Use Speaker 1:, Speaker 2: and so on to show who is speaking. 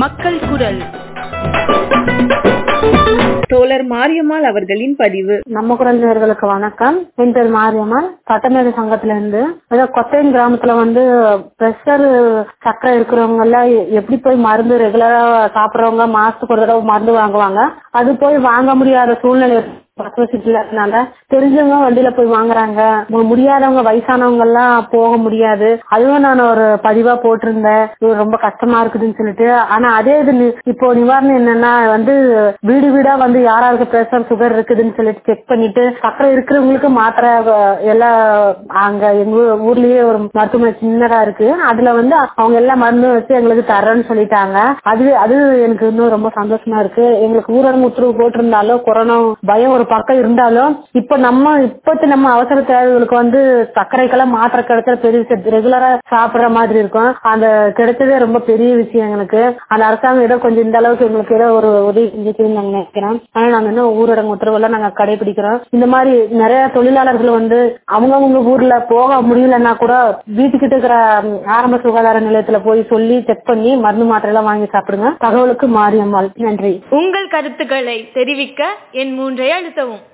Speaker 1: மக்கள் குரல்
Speaker 2: தோழர் மாரியம்மாள் அவர்களின் பதிவு
Speaker 3: நம்ம குழந்தைகளுக்கு வணக்கம் என் பேர் மாரியம்மாள் சட்டமேத சங்கத்துல இருந்து ஏதோ கொத்தையன் கிராமத்துல வந்து பிரஷர் சக்கரை இருக்கிறவங்க எல்லாம் எப்படி போய் மருந்து ரெகுலரா சாப்பிடுறவங்க மாசத்துக்கு ஒரு தடவை மருந்து வாங்குவாங்க அது போய் வாங்க முடியாத சூழ்நிலை பஸ் வசதி இல்லாதனால தெரிஞ்சவங்க வண்டியில போய் வாங்குறாங்க மு- முடியாதவங்க வயசானவங்க எல்லாம் போக முடியாது அதுவும் நான் ஒரு பதிவா போட்டிருந்தேன் இது ரொம்ப கஷ்டமா இருக்குதுன்னு சொல்லிட்டு ஆனா அதே இது நி- இப்போ நிவாரணம் என்னன்னா வந்து வீடு வீடா வந்து யாராருக்கு பிரஷர் சுகர் இருக்குதுன்னு சொல்லிட்டு செக் பண்ணிட்டு சக்கரை இருக்கிறவங்களுக்கு மாத்திரை அஹ், எல்லாம் அங்க எங்க ஊ- ஊர்லயே ஒரு மருத்துவமனை சின்னதா இருக்கு அதுல வந்து அவங்க எல்லா மருந்தும் வச்சு எங்களுக்கு தர்றேன்னு சொல்லிட்டாங்க அது அது எனக்கு இன்னும் ரொம்ப சந்தோஷமா இருக்கு எங்களுக்கு ஊரடங்கு உத்தரவு போட்டிருந்தாலும் கொரோனா பயம் ஒரு பக்கம் இருந்தாலும் இப்ப நம்ம இப்பத்தி நம்ம அவசர தேவைகளுக்கு வந்து சர்க்கரைக்கெல்லாம் மாத்திரை கிடைச்சா பெரிய ரெகுலரா சாப்பிடுற மாதிரி இருக்கும் அந்த கிடைச்சதே ரொம்ப பெரிய விஷயம் எங்களுக்கு அந்த அரசாங்கம் ஏதோ கொஞ்சம் இந்த அளவுக்கு எங்களுக்கு ஏதோ ஒரு உதவி செஞ்சுக்குன்னு நாங்க நினைக்கிறோம் ஆனா நாங்க இன்னும் ஊரடங்கு உத்தரவெல்லாம் நாங்க கடைபிடிக்கிறோம் இந்த மாதிரி நிறைய தொழிலாளர்கள் வந்து அவங்கவுங்க ஊர்ல போக முடியலன்னா கூட வீட்டுக்கிட்ட இருக்கிற ம், ஆரம்ப சுகாதார நிலையத்துல போய் சொல்லி செக் பண்ணி மருந்து மாத்திரை எல்லாம் வாங்கி சாப்பிடுங்க தகவலுக்கு மாரியம்மாள் நன்றி
Speaker 1: உங்கள் கருத்துக்களை தெரிவிக்க என் மூன்றை அழுத்தவும்